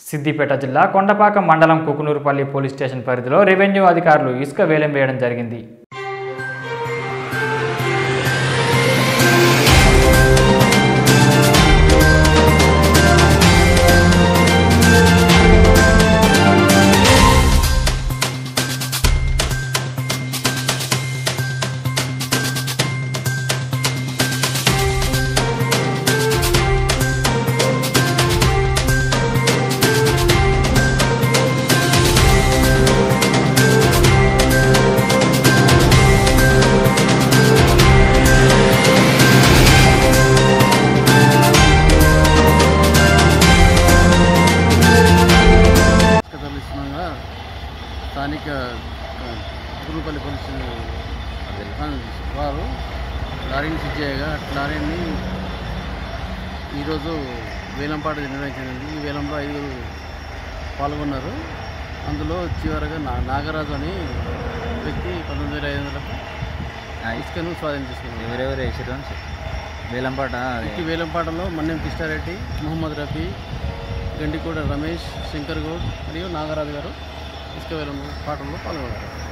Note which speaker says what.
Speaker 1: సిద్దిపేట జిల్లా కొండపాక మండలం Kukunoorpally police station పరిధిలో రెవెన్యూ అధికారులు ఇసుక వేలం వేయడం జరిగింది
Speaker 2: ఇసుక తరలిస్తుండగా స్థానిక గురుపల్లి పోలీసులు ఆ, వారు లారీని సీజ్ చేయగా లారీని ఈరోజు వేలంపాట నిర్వహించింది ఈ వేలంలో ఐదుగురు పాల్గొన్నారు అందులో చివరగా నా నాగరాజు అని వ్యక్తి పంతొమ్మిది వేల ఐదు వందలకు ఇసుకను స్వాధీనం చేసుకున్నారు
Speaker 3: ఎవరెవరు వేసారు వేలంపాట
Speaker 2: ఈ వేలంపాటలో మన్నెం కృష్ణారెడ్డి మొహమ్మద్ రఫీ గండికోట రమేష్ శంకర్ గౌడ్ మరియు నాగరాజు గారు ఇసుక వేలం పాటల్లో పాల్గొన్నారు